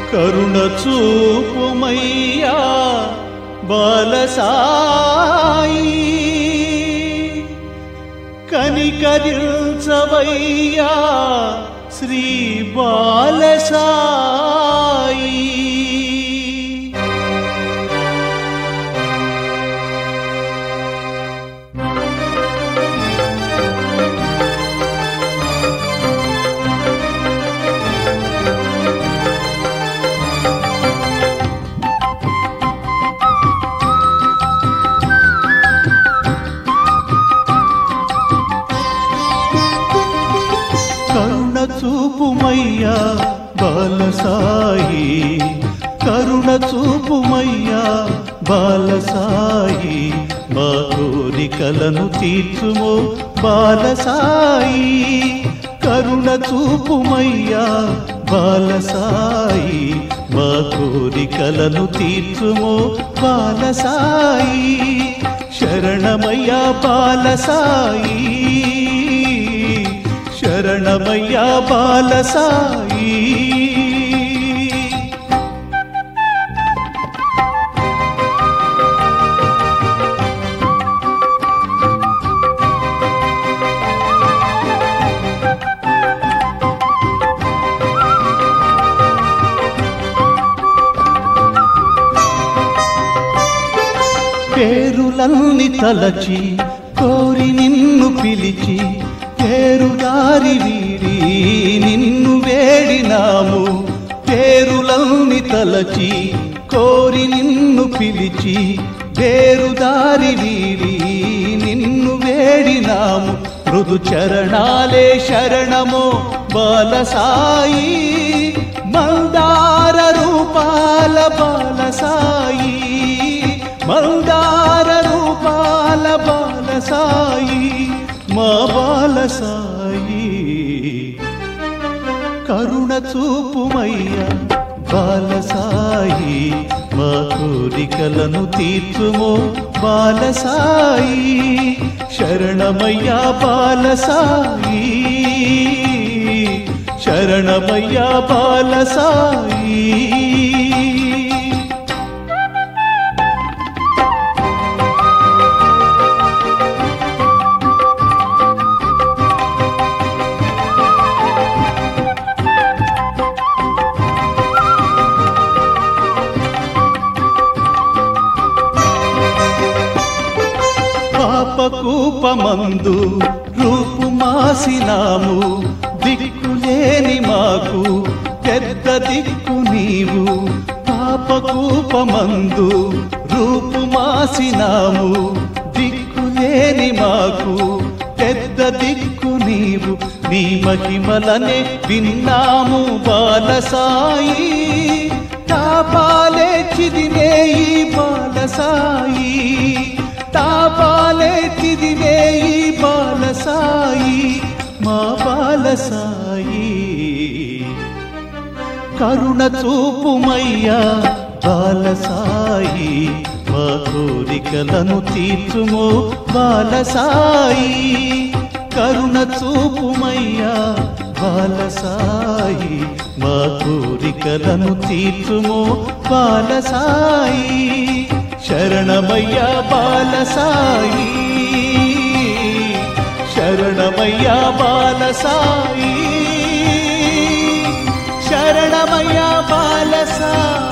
కరుణ చూపుమయ్యా బాలసాయి కనికరించవయ్యా శ్రీ బాలసాయి కరుణ చూపుమయ్యా బాలసాయి కరుణ చూపుమయ్యా బాలసాయి మా కోరికలను తీర్చుమో బాలసాయి కరుణ చూపుమయ్యా బాలసాయి మా కోరికలను తీర్చుమో బాలసాయి శరణమయ్యా బాలసాయి శరణమయ్యా బాలసాయి పేరులన్ని తలచి కోరి నిన్ను పిలిచి పేరుదారి వీడి నిన్ను వేడినాము పేరులన్ని తలచి కోరి నిన్ను పిలిచి పేరుదారి వీడి నిన్ను వేడినాము మృదు చరణాలే శరణమో బాలసాయి మందార రూపాల బాలసాయి మందార రూపాల బాలసాయి మా బాలసాయి కరుణ చూపుమయ్య బాలసాయి మా కోరికలను తీర్చుమో బాలసాయి శరణమయ్యా బాలసాయి శరణమయ్యా బాలసాయి పాపకూపమందు రూపుమాసినాము దిక్కులేని మాకు పెద్ద దిక్కు నీవు పాపకూపమందు రూపుమాసినాము దిక్కులేని మాకు పెద్ద దిక్కు నీవు నీ మహిమలనే విన్నాము బాలసాయి తాపాలే చిదినే ఈ బాలసాయి తాపాలే చిదినే ఈ బాలసాయి మా బాలసాయి కరుణ చూపుమయ్యా బాలసాయి మా కోరికలను తీర్చుమో బాలసాయి కరుణ చూపుమయ్యా బాలసాయి మా కోరికలను తీర్చుమో బాలసాయి శరణమయ్యా బాలసాయి శరణమయ్యా బాలసాయి శరణమయ్యా బాలసాయి